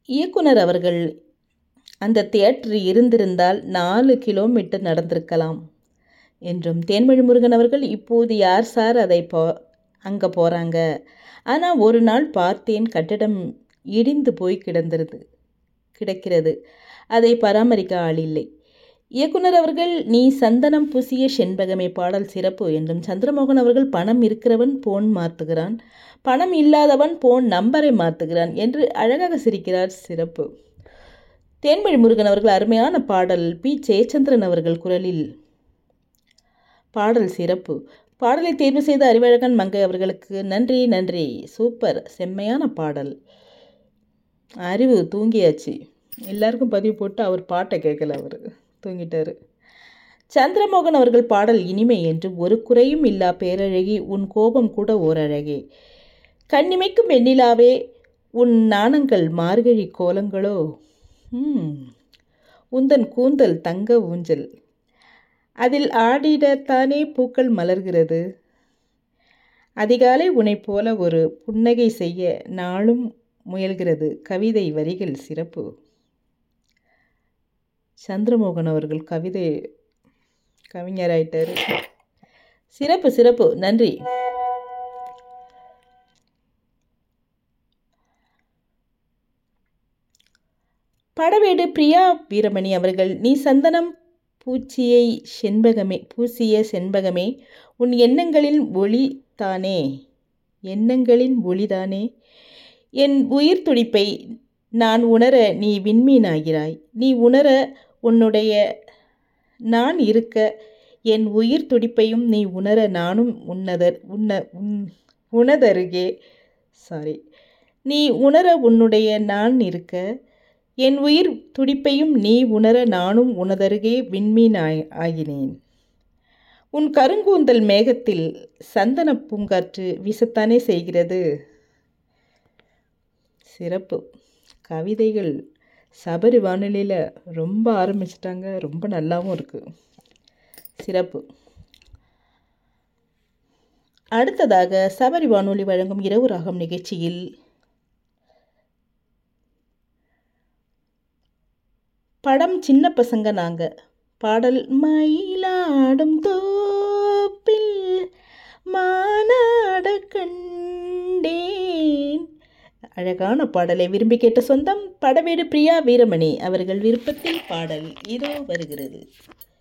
இயக்குனர் அவர்கள் அந்த தியேட்டர் இருந்திருந்தால் நாலு கிலோமீட்டர் நடந்திருக்கலாம் என்றும் தேன்மொழி முருகன் அவர்கள் இப்போது யார் சார் அதை போ அங்கே போகிறாங்க ஆனால் ஒரு நாள் பார்த்தேன் கட்டிடம் இடிந்து போய் கிடந்திருது கிடக்கிறது அதை பராமரிக்க ஆள் இல்லை இயக்குனர் அவர்கள் நீ சந்தனம் பூசிய செண்பகமே பாடல் சிறப்பு என்றும் சந்திரமோகன் அவர்கள் பணம் இருக்கிறவன் போன் மாற்றுகிறான் பணம் இல்லாதவன் போன் நம்பரை மாற்றுகிறான் என்று அழகாக சிரிக்கிறார் சிறப்பு தேன்மொழி முருகன் அவர்கள் அருமையான பாடல் பி ஜெயச்சந்திரன் அவர்கள் குரலில் பாடல் சிறப்பு பாடலை தேர்வு செய்த அறிவழகன் மங்கை அவர்களுக்கு நன்றி நன்றி சூப்பர் செம்மையான பாடல் அறிவு தூங்கியாச்சு எல்லாருக்கும் பதிவு போட்டு அவர் பாட்டை கேட்கல அவர் தூங்கிட்டாரு சந்திரமோகன் அவர்கள் பாடல் இனிமை என்று ஒரு குறையும் இல்லா பேரழகி உன் கோபம் கூட ஓரழகே கண்ணிமைக்கும் வெண்ணிலாவே உன் நாணங்கள் மார்கழி கோலங்களோ ம் உந்தன் கூந்தல் தங்க ஊஞ்சல் அதில் ஆடிடத்தானே பூக்கள் மலர்கிறது அதிகாலை உனைப் போல ஒரு புன்னகை செய்ய நாளும் முயல்கிறது கவிதை வரிகள் சிறப்பு சந்திரமோகன் அவர்கள் கவிதை கவிஞராயிட்டார் சிறப்பு சிறப்பு நன்றி படவேடு பிரியா வீரமணி அவர்கள் நீ சந்தனம் பூச்சியை செண்பகமே பூசிய செண்பகமே உன் எண்ணங்களின் ஒளி தானே எண்ணங்களின் ஒளிதானே என் உயிர் துடிப்பை நான் உணர நீ விண்மீனாகிறாய் நீ உணர உன்னுடைய நான் இருக்க என் உயிர் துடிப்பையும் நீ உணர நானும் உன்னதர் உன்ன உன் உனதருகே சாரி நீ உணர உன்னுடைய நான் இருக்க என் உயிர் துடிப்பையும் நீ உணர நானும் உனதருகே விண்மீன் ஆய் ஆகினேன் உன் கருங்கூந்தல் மேகத்தில் சந்தன பூங்காற்று வீசத்தானே செய்கிறது சிறப்பு கவிதைகள் சபரி வானொலியில் ரொம்ப ஆரம்பிச்சிட்டாங்க ரொம்ப நல்லாவும் இருக்குது சிறப்பு அடுத்ததாக சபரி வானொலி வழங்கும் இரவு ராகம் நிகழ்ச்சியில் படம் சின்ன பசங்க நாங்க பாடல் மயிலாடும் தோப்பில் மானாட கண்டேன் அழகான பாடலை விரும்பி கேட்ட சொந்தம் படவேடு பிரியா வீரமணி அவர்கள் விருப்பத்தில் பாடல் இதோ வருகிறது